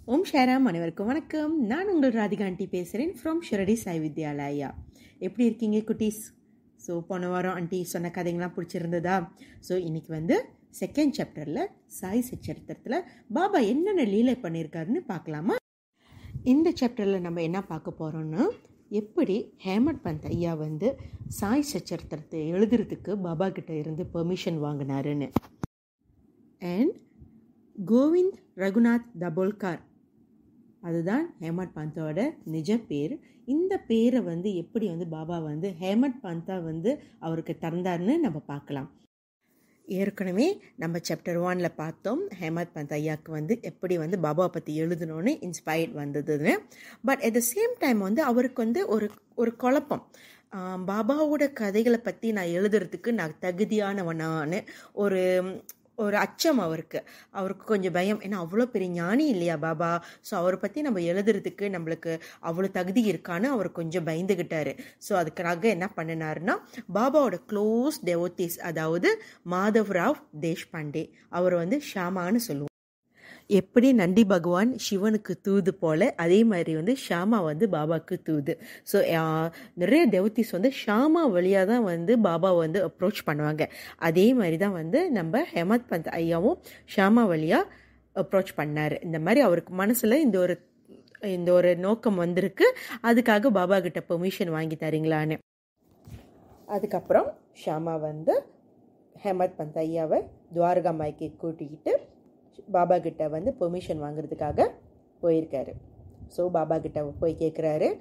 ஓம் ஷேராம் அனைவருக்கும் வணக்கம் நான் உங்கள் ராதிகா ஆண்டி பேசுகிறேன் ஃப்ரம் ஷிரடி சாய் வித்யாலயா எப்படி இருக்கீங்க குட்டீஸ் ஸோ போன வாரம் ஆண்டி சொன்ன கதைங்களாம் பிடிச்சிருந்ததா ஸோ இன்னைக்கு வந்து செகண்ட் சாப்டரில் சாய் சச்சரித்திரத்தில் பாபா என்னென்ன லீலை பண்ணியிருக்காருன்னு பார்க்கலாமா இந்த சாப்டரில் நம்ம என்ன பார்க்க போகிறோம்னா எப்படி ஹேமட் பந்த் ஐயா வந்து சாய் சச்சரித்திரத்தை எழுதுறதுக்கு பாபா கிட்ட இருந்து பெர்மிஷன் வாங்கினாருன்னு அண்ட் கோவிந்த் ரகுநாத் தபோல்கார் அதுதான் ஹேமட் பந்தோட நிஜ பேர் இந்த பேரை வந்து எப்படி வந்து பாபா வந்து ஹேமட் பந்தா வந்து அவருக்கு தந்தார்னு நம்ம பார்க்கலாம் ஏற்கனவே நம்ம சாப்டர் ஒனில் பார்த்தோம் ஹேமத் பந்த் ஐயாவுக்கு வந்து எப்படி வந்து பாபாவை பற்றி எழுதணும்னு இன்ஸ்பயர்ட் வந்ததுன்னு but at the same time வந்து அவருக்கு வந்து ஒரு ஒரு குழப்பம் ஆஹ் பாபாவோட கதைகளை பற்றி நான் எழுதுறதுக்கு நான் தகுதியானவனான்னு ஒரு ஒரு அச்சம் அவருக்கு அவருக்கு கொஞ்சம் பயம் ஏன்னா அவ்வளோ பெரிய ஞானி இல்லையா பாபா ஸோ அவரை பற்றி நம்ம எழுதுறதுக்கு நம்மளுக்கு அவ்வளோ தகுதி இருக்கான்னு அவர் கொஞ்சம் பயந்துக்கிட்டாரு ஸோ அதுக்காக என்ன பண்ணினாருன்னா பாபாவோட க்ளோஸ் டெவோத்திஸ் அதாவது மாதவ்ராவ் தேஷ்பாண்டே அவர் வந்து ஷாமான்னு சொல்லுவோம் எப்படி நந்தி பகவான் சிவனுக்கு தூது போல அதே மாதிரி வந்து ஷாமா வந்து பாபாவுக்கு தூது ஸோ நிறைய தேவத்திஸ் வந்து ஷாமா வழியாக தான் வந்து பாபா வந்து அப்ரோச் பண்ணுவாங்க அதே மாதிரி தான் வந்து நம்ம ஹேமத் பந்த் ஐயாவும் ஷாமா வழியாக அப்ரோச் பண்ணார் இந்த மாதிரி அவருக்கு மனசில் இந்த ஒரு இந்த ஒரு நோக்கம் வந்திருக்கு அதுக்காக பாபா கிட்ட பெர்மிஷன் வாங்கி தரீங்களான்னு அதுக்கப்புறம் ஷாமா வந்து ஹேமத் பந்த் ஐயாவை துவாரகா மாய்க்கு கூட்டிக்கிட்டு பாபா கிட்ட வந்து பெர்மிஷன் வாங்குறதுக்காக போயிருக்காரு ஸோ பாபா கிட்ட போய் கேட்குறாரு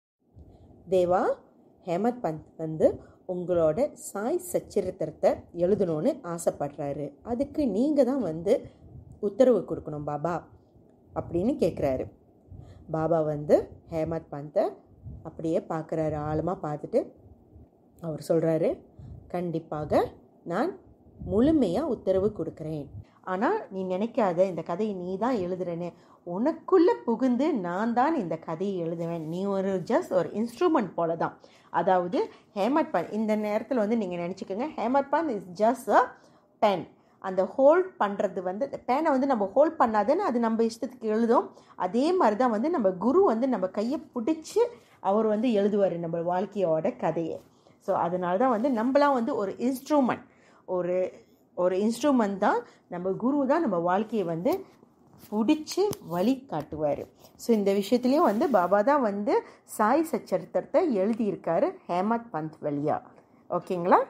தேவா ஹேமத் பந்த் வந்து உங்களோட சாய் சச்சரித்திரத்தை எழுதணும்னு ஆசைப்படுறாரு அதுக்கு நீங்கள் தான் வந்து உத்தரவு கொடுக்கணும் பாபா அப்படின்னு கேட்குறாரு பாபா வந்து ஹேமத் பந்தை அப்படியே பார்க்குறாரு ஆழமாக பார்த்துட்டு அவர் சொல்கிறாரு கண்டிப்பாக நான் முழுமையாக உத்தரவு கொடுக்குறேன் ஆனால் நீ நினைக்காத இந்த கதையை நீ தான் எழுதுறேன்னு உனக்குள்ளே புகுந்து நான் தான் இந்த கதையை எழுதுவேன் நீ ஒரு ஜஸ்ட் ஒரு இன்ஸ்ட்ருமெண்ட் போல தான் அதாவது ஹேமட் பான் இந்த நேரத்தில் வந்து நீங்கள் நினச்சிக்கோங்க Hemadpant is just a pen அந்த ஹோல்ட் பண்ணுறது வந்து பேனை வந்து நம்ம ஹோல்ட் பண்ணாதுன்னு அது நம்ம இஷ்டத்துக்கு எழுதும் அதே மாதிரி தான் வந்து நம்ம குரு வந்து நம்ம கையை பிடிச்சி அவர் வந்து எழுதுவார் நம்ம வாழ்க்கையோட கதையை ஸோ அதனால தான் வந்து நம்மளாம் வந்து ஒரு இன்ஸ்ட்ருமெண்ட் ஒரு ஒரு இன்ஸ்ட்ருமெண்ட் தான் நம்ம குரு தான் நம்ம வாழ்க்கையை வந்து பிடிச்சி வழி காட்டுவார் ஸோ இந்த விஷயத்துலேயும் வந்து பாபா தான் வந்து சாய் சச்சரித்திரத்தை எழுதியிருக்காரு ஹேமத் பந்த் வழியா ஓகேங்களா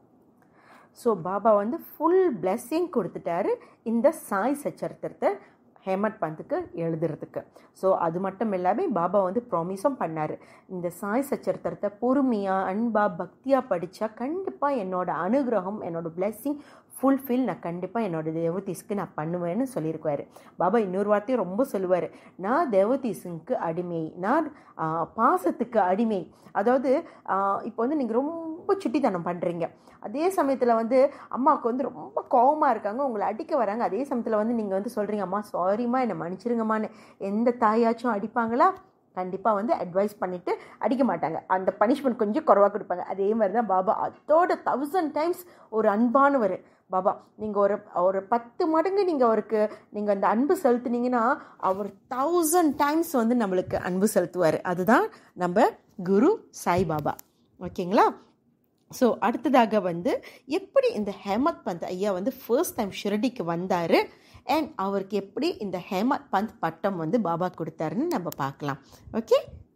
ஸோ பாபா வந்து ஃபுல் பிளெஸ்ஸிங் கொடுத்துட்டாரு இந்த சாய் சச்சரித்திரத்தை ஹேமத் பந்துக்கு எழுதுறதுக்கு ஸோ அது மட்டும் இல்லாமல் பாபா வந்து ப்ராமிஸும் பண்ணார் இந்த சாய் சச்சரித்திரத்தை பொறுமையாக அன்பாக பக்தியாக படித்தா கண்டிப்பாக என்னோட அனுகிரகம் என்னோட பிளெஸ்ஸிங் ஃபுல்ஃபில் நான் கண்டிப்பாக என்னோட தேவதீஸ்க்கு நான் பண்ணுவேன்னு சொல்லியிருக்காரு பாபா இன்னொரு வார்த்தையும் ரொம்ப சொல்லுவார் நான் தேவதீஸுக்கு அடிமை நான் பாசத்துக்கு அடிமை அதாவது இப்போ வந்து நீங்கள் ரொம்ப சுட்டித்தனம் பண்ணுறீங்க அதே சமயத்தில் வந்து அம்மாவுக்கு வந்து ரொம்ப கோபமாக இருக்காங்க உங்களை அடிக்க வராங்க அதே சமயத்தில் வந்து நீங்கள் வந்து சொல்கிறீங்க அம்மா சாரிம்மா என்னை மன்னிச்சிருங்கம்மான்னு எந்த தாயாச்சும் அடிப்பாங்களா கண்டிப்பாக வந்து அட்வைஸ் பண்ணிவிட்டு அடிக்க மாட்டாங்க அந்த பனிஷ்மெண்ட் கொஞ்சம் குறவாக கொடுப்பாங்க அதே மாதிரி தான் பாபா அதோட தௌசண்ட் டைம்ஸ் ஒரு அன்பானவர் பாபா நீங்கள் ஒரு ஒரு பத்து மடங்கு நீங்கள் அவருக்கு நீங்கள் அந்த அன்பு செலுத்துனீங்கன்னா அவர் தௌசண்ட் டைம்ஸ் வந்து நம்மளுக்கு அன்பு செலுத்துவார் அதுதான் நம்ம குரு சாய் பாபா ஓகேங்களா ஸோ அடுத்ததாக வந்து எப்படி இந்த ஹேமத் பந்த் ஐயா வந்து ஃபர்ஸ்ட் டைம் ஷிரடிக்கு வந்தார் அண்ட் அவருக்கு எப்படி இந்த ஹேமத் பந்த் பட்டம் வந்து பாபா கொடுத்தாருன்னு நம்ம பார்க்கலாம் ஓகே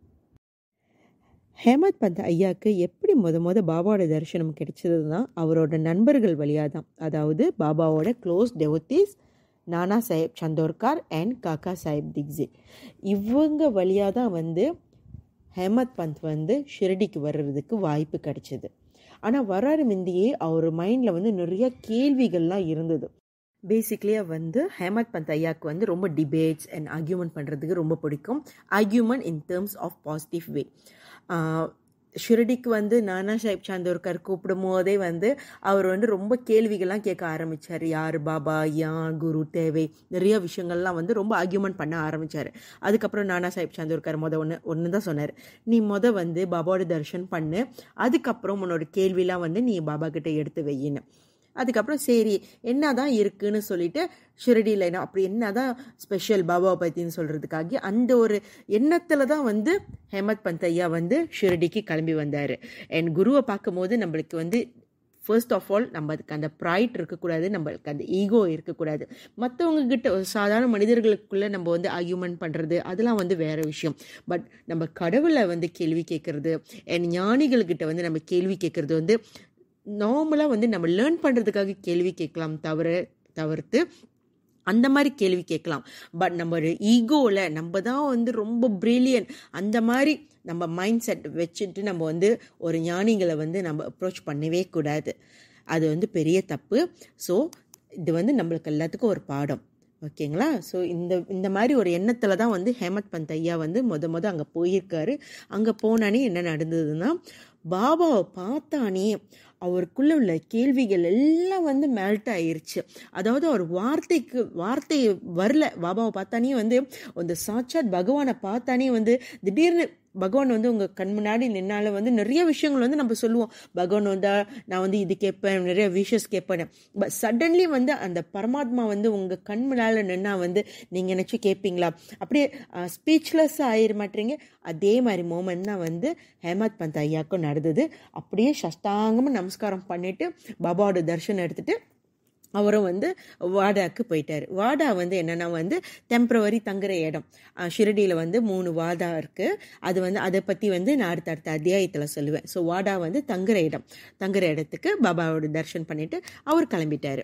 ஹேமத் பந்த் ஐயாவுக்கு எப்படி முத முத பாபாவோட தரிசனம் கிடைச்சது தான் அவரோட நண்பர்கள் வழியாக தான் அதாவது பாபாவோட க்ளோஸ் டெவோத்திஸ் நானா சாஹேப் சந்தோர்கார் அண்ட் காக்கா சாஹேப் திக்ஸே இவங்க வழியாக தான் வந்து ஹேமத் பந்த் வந்து ஷிரடிக்கு வர்றதுக்கு வாய்ப்பு கிடைச்சிது ஆனால் வராரு முந்தையே அவர் மைண்டில் வந்து நிறைய கேள்விகள்லாம் இருந்தது பேசிக்லியாக வந்து ஹேமத் பந்த் ஐயாவுக்கு வந்து ரொம்ப டிபேட்ஸ் அண்ட் ஆர்கியூமெண்ட் பண்ணுறதுக்கு ரொம்ப பிடிக்கும் argument in terms of positive way ஷிரடிக்கு வந்து நானா சாஹிப் சாந்தோர்கர் கூப்பிடும் போதே வந்து அவர் வந்து ரொம்ப கேள்விகள்லாம் கேட்க ஆரம்பித்தார் யார் பாபா யான் குரு தேவை நிறைய விஷயங்கள்லாம் வந்து ரொம்ப ஆர்கியூமெண்ட் பண்ண ஆரம்பித்தார் அதுக்கப்புறம் நானா சாஹிப் சாந்தோர்கர் மொதல் ஒன்று ஒன்று தான் சொன்னார் நீ மொதல் வந்து பாபாவோட தர்ஷன் பண்ணு அதுக்கப்புறம் உன்னோட கேள்விலாம் வந்து நீ பாபா கிட்ட எடுத்து வையின்னு அதுக்கப்புறம் சரி என்ன தான் இருக்குன்னு சொல்லிட்டு ஷிரடியில் என்ன அப்படி என்ன தான் ஸ்பெஷல் பாபாவை பற்றின்னு சொல்கிறதுக்காக அந்த ஒரு எண்ணத்தில் தான் வந்து ஹேமத் பந்த் ஐயா வந்து ஷிரடிக்கு கிளம்பி வந்தார் அண்ட் குருவை பார்க்கும்போது நம்மளுக்கு வந்து ஃபர்ஸ்ட் ஆஃப் ஆல் நம்ம அதுக்கு அந்த ப்ரைட் இருக்கக்கூடாது நம்மளுக்கு அந்த ஈகோ இருக்கக்கூடாது மற்றவங்க கிட்ட ஒரு சாதாரண மனிதர்களுக்குள்ளே நம்ம வந்து ஆர்கியூமெண்ட் பண்ணுறது அதெல்லாம் வந்து வேறு விஷயம் பட் நம்ம கடவுளை வந்து கேள்வி கேட்குறது அண்ட் ஞானிகள்கிட்ட வந்து நம்ம கேள்வி கேட்குறது வந்து நார்மலாக வந்து நம்ம லேர்ன் பண்ணுறதுக்காக கேள்வி கேட்கலாம் தவிர தவிர்த்து அந்த மாதிரி கேள்வி கேட்கலாம் பட் நம்ம ஒரு ஈகோவில் நம்ம தான் வந்து ரொம்ப ப்ரில்லியன் அந்த மாதிரி நம்ம மைண்ட் செட் வச்சுட்டு நம்ம வந்து ஒரு ஞானிகளை வந்து நம்ம அப்ரோச் பண்ணவே கூடாது அது வந்து பெரிய தப்பு ஸோ இது வந்து நம்மளுக்கு எல்லாத்துக்கும் ஒரு பாடம் ஓகேங்களா ஸோ இந்த இந்த மாதிரி ஒரு எண்ணத்தில் தான் வந்து ஹேமத் பந்த் ஐயா வந்து மொத மொதல் அங்கே போயிருக்காரு அங்கே போனானே என்ன நடந்ததுன்னா பாபாவை பார்த்தானே அவருக்குள்ள உள்ள கேள்விகள் எல்லாம் வந்து மெல்ட் ஆயிருச்சு அதாவது அவர் வார்த்தைக்கு வார்த்தை வரல பாபாவை பார்த்தானே வந்து அந்த சாட்சாத் பகவானை பார்த்தானே வந்து திடீர்னு பகவான் வந்து உங்கள் கண் முன்னாடி நின்னால வந்து நிறைய விஷயங்கள் வந்து நம்ம சொல்லுவோம் பகவான் வந்தா நான் வந்து இது கேட்பேன் நிறைய விஷஸ் கேட்பேன் பட் சடன்லி வந்து அந்த பரமாத்மா வந்து உங்கள் கண் முன்னால் நின்னா வந்து நீங்கள் நினச்சி கேட்பீங்களா அப்படியே ஸ்பீச்லெஸ் ஆயிட மாட்டீங்க அதே மாதிரி மூமெண்ட் தான் வந்து ஹேமத் பந்த் ஐயாவுக்கும் நடந்தது அப்படியே சஷ்டாங்கமாக நமஸ்காரம் பண்ணிவிட்டு பாபாவோட தர்ஷனம் எடுத்துகிட்டு அவரும் வந்து வாடாக்கு போயிட்டார் வாடா வந்து என்னென்னா வந்து டெம்ப்ரவரி தங்குற இடம் ஷிரடியில் வந்து மூணு வாடா இருக்குது அது வந்து அதை பற்றி வந்து நான் அடுத்த அடுத்த அத்தியாயத்தில் சொல்லுவேன் ஸோ வாடா வந்து தங்குற இடம் தங்குற இடத்துக்கு பாபாவோட தர்ஷன் பண்ணிவிட்டு அவர் கிளம்பிட்டார்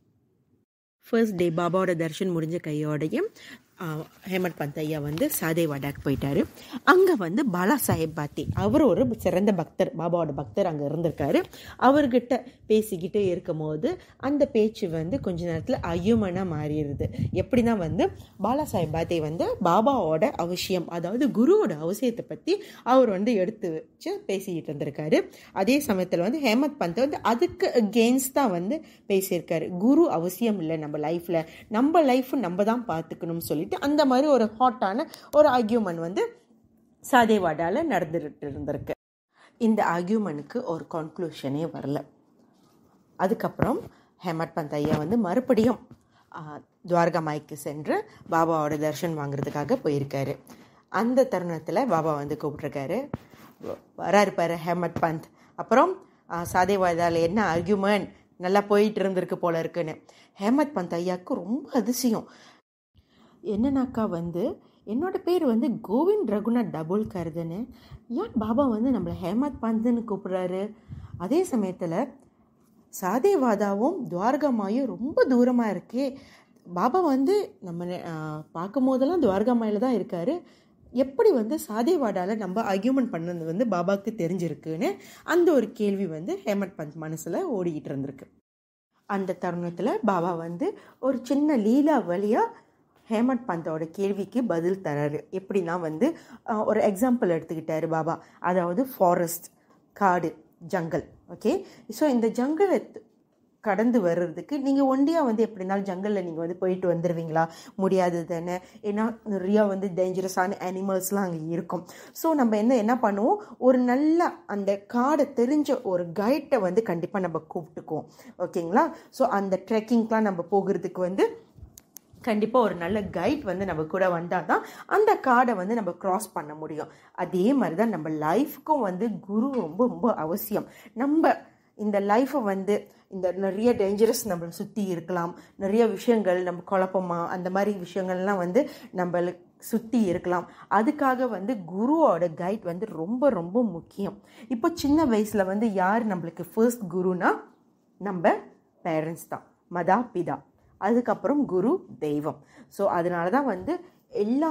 ஃபர்ஸ்ட் டே பாபாவோட தர்ஷன் முடிஞ்ச கையோடையும் ஹேமத் பந்த் ஐயா வந்து சாதே வாடாக்கு போயிட்டாரு அங்கே வந்து பாலா சாஹேப் பாத்தி அவர் ஒரு சிறந்த பக்தர் பாபாவோட பக்தர் அங்கே இருந்திருக்காரு அவர்கிட்ட பேசிக்கிட்டே இருக்கும் போது அந்த பேச்சு வந்து கொஞ்ச நேரத்தில் ஐயமனாக மாறிடுது எப்படின்னா வந்து பாலா சாஹேப் பாத்தி வந்து பாபாவோட அவசியம் அதாவது குருவோட அவசியத்தை பற்றி அவர் வந்து எடுத்து வச்சு பேசிக்கிட்டு இருந்திருக்காரு அதே சமயத்தில் வந்து ஹேமத் பந்த் வந்து அதுக்கு அகெயின்ஸ்ட் தான் வந்து பேசியிருக்காரு குரு அவசியம் இல்லை நம்ம லைஃப்பில் நம்ம லைஃப் நம்ம தான் பார்த்துக்கணும்னு சொல்லி சொல்லிட்டு அந்த மாதிரி ஒரு ஹாட்டான ஒரு ஆர்கியூமெண்ட் வந்து சாதேவாடாவில் நடந்துட்டு இருந்திருக்கு இந்த ஆர்கியூமெண்ட்டுக்கு ஒரு கன்க்ளூஷனே வரல அதுக்கப்புறம் ஹேமட் பந்த் ஐயா வந்து மறுபடியும் துவாரகா மாய்க்கு சென்று பாபாவோட தர்ஷன் வாங்குறதுக்காக போயிருக்காரு அந்த தருணத்தில் பாபா வந்து கூப்பிட்ருக்காரு வராரு பாரு ஹேமட் பந்த் அப்புறம் சாதேவாதாவில் என்ன ஆர்கியூமெண்ட் நல்லா போயிட்டு இருந்திருக்கு போல இருக்குன்னு ஹேமத் பந்த் ஐயாவுக்கு ரொம்ப அதிசயம் என்னன்னாக்கா வந்து என்னோட பேர் வந்து கோவிந்த் ரகுநாத் டபுல்கர்துன்னு ஏன் பாபா வந்து நம்மளை ஹேமத் பந்துன்னு கூப்பிட்றாரு அதே சமயத்தில் சாதேவாதாவும் துவாரகாமாயும் ரொம்ப தூரமாக இருக்கே பாபா வந்து நம்ம பார்க்கும் போதெல்லாம் துவாரகாமாயில் தான் இருக்கார் எப்படி வந்து சாதேவாடாவில் நம்ம அர்கியூமெண்ட் பண்ணது வந்து பாபாவுக்கு தெரிஞ்சிருக்குன்னு அந்த ஒரு கேள்வி வந்து ஹேமத் பந்த் மனசில் ஓடிக்கிட்டு இருந்திருக்கு அந்த தருணத்தில் பாபா வந்து ஒரு சின்ன லீலா வழியாக ஹேமத் பந்தோட கேள்விக்கு பதில் தராரு எப்படின்னா வந்து ஒரு எக்ஸாம்பிள் எடுத்துக்கிட்டாரு பாபா அதாவது ஃபாரஸ்ட் காடு ஜங்கல் ஓகே ஸோ இந்த ஜங்கலை கடந்து வர்றதுக்கு நீங்கள் ஒண்டியாக வந்து எப்படி இருந்தாலும் ஜங்கலில் நீங்கள் வந்து போயிட்டு வந்துடுவீங்களா முடியாது தானே ஏன்னா நிறையா வந்து டேஞ்சரஸான அனிமல்ஸ்லாம் அங்கே இருக்கும் ஸோ நம்ம என்ன என்ன பண்ணுவோம் ஒரு நல்ல அந்த காடை தெரிஞ்ச ஒரு கைட்டை வந்து கண்டிப்பாக நம்ம கூப்பிட்டுக்குவோம் ஓகேங்களா ஸோ அந்த ட்ரெக்கிங்க்கெலாம் நம்ம போகிறதுக்கு வந்து கண்டிப்பாக ஒரு நல்ல கைட் வந்து நம்ம கூட வந்தால் தான் அந்த காடை வந்து நம்ம க்ராஸ் பண்ண முடியும் அதே மாதிரி தான் நம்ம லைஃப்க்கும் வந்து குரு ரொம்ப ரொம்ப அவசியம் நம்ம இந்த லைஃப்பை வந்து இந்த நிறைய டேஞ்சரஸ் நம்மளை சுற்றி இருக்கலாம் நிறைய விஷயங்கள் நம்ம குழப்பமா அந்த மாதிரி விஷயங்கள்லாம் வந்து நம்மளுக்கு சுற்றி இருக்கலாம் அதுக்காக வந்து குருவோட கைட் வந்து ரொம்ப ரொம்ப முக்கியம் இப்போ சின்ன வயசில் வந்து யார் நம்மளுக்கு ஃபர்ஸ்ட் குருனா நம்ம பேரண்ட்ஸ் தான் மதா பிதா அதுக்கப்புறம் குரு தெய்வம் ஸோ அதனால தான் வந்து எல்லா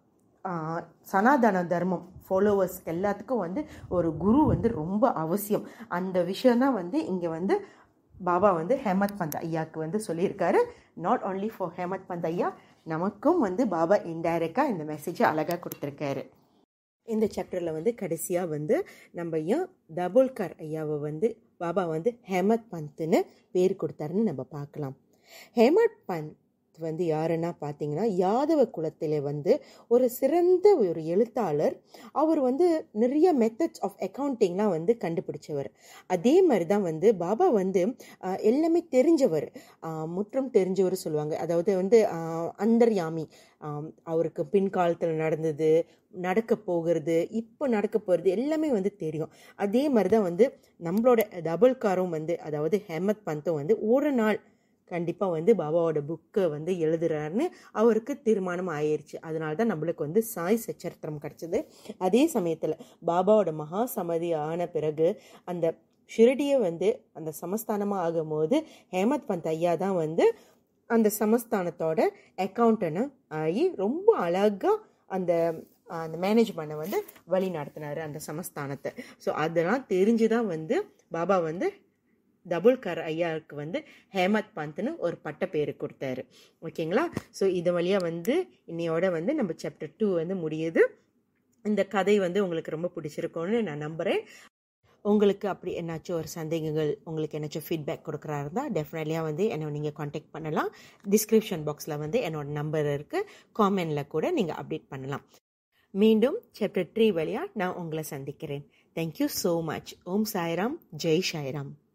சனாதன தர்மம் ஃபாலோவர்ஸ் எல்லாத்துக்கும் வந்து ஒரு குரு வந்து ரொம்ப அவசியம் அந்த விஷயந்தான் வந்து இங்கே வந்து பாபா வந்து ஹேமத் பந்த் ஐயாவுக்கு வந்து சொல்லியிருக்காரு not only for Hemad Pant ஐயா நமக்கும் வந்து பாபா இன்டைரக்டாக இந்த மெசேஜை அழகாக கொடுத்துருக்காரு இந்த சாப்டரில் வந்து கடைசியாக வந்து நம்ம ஏன் தபோல்கர் ஐயாவை வந்து பாபா வந்து ஹேமத் பந்த்னு பேர் கொடுத்தாருன்னு நம்ம பார்க்கலாம் ஹேமத் பந்த் பந்த் வந்து யாருன்னா பார்த்தீங்கன்னா யாதவ குலத்திலே வந்து ஒரு சிறந்த ஒரு எழுத்தாளர் அவர் வந்து நிறைய மெத்தட்ஸ் ஆஃப் அக்கௌண்டிங்லாம் வந்து கண்டுபிடிச்சவர் அதே மாதிரி தான் வந்து பாபா வந்து ஆஹ், எல்லாமே தெரிஞ்சவர் ஆஹ், முற்றும் தெரிஞ்சவர் சொல்லுவாங்க அதாவது வந்து ஆஹ், அந்தர்யாமி ஆம், அவருக்கு பின்காலத்தில் நடந்தது நடக்க போகிறது இப்போ நடக்க போகிறது எல்லாமே வந்து தெரியும் அதே மாதிரி தான் வந்து நம்மளோட டபுள் காரும் வந்து அதாவது ஹேமத் பந்தும் வந்து ஒரு நாள் கண்டிப்பாக வந்து பாபாவோட புக்கை வந்து எழுதுறாருன்னு அவருக்கு தீர்மானம் ஆயிருச்சு அதனால தான் நம்மளுக்கு வந்து சாய் சச்சரித்திரம் கிடச்சிது அதே சமயத்தில் பாபாவோட மகா சமாதி ஆன பிறகு அந்த ஷிரடியை வந்து அந்த சமஸ்தானமாக ஆகும்போது ஹேமத் பந்த் ஐயா தான் வந்து அந்த சமஸ்தானத்தோட அக்கௌண்டன்னு ஆகி ரொம்ப அழகாக அந்த அந்த மேனேஜ்மெண்ட்டை வந்து வழி நடத்தினாரு அந்த சமஸ்தானத்தை ஸோ அதெல்லாம் தெரிஞ்சு தான் வந்து பாபா வந்து தபுல்கர் ஐயாவுக்கு வந்து ஹேமத் பந்த்னு ஒரு பட்ட பேர் கொடுத்தாரு ஓகேங்களா ஸோ இது வழியாக வந்து இன்னையோட வந்து நம்ம சாப்டர் டூ வந்து முடியுது இந்த கதை வந்து உங்களுக்கு ரொம்ப பிடிச்சிருக்கும்னு நான் நம்புகிறேன் உங்களுக்கு அப்படி என்னாச்சும் ஒரு சந்தேகங்கள் உங்களுக்கு என்னாச்சும் ஃபீட்பேக் கொடுக்குறா இருந்தால் டெஃபினெட்லியாக வந்து என்னை நீங்கள் காண்டாக்ட் பண்ணலாம் டிஸ்கிரிப்ஷன் பாக்ஸில் வந்து என்னோட நம்பர் இருக்குது காமெண்டில் கூட நீங்கள் அப்டேட் பண்ணலாம் மீண்டும் சாப்டர் த்ரீ வழியாக நான் உங்களை சந்திக்கிறேன் thank you so much Om Sairam Jai Sairam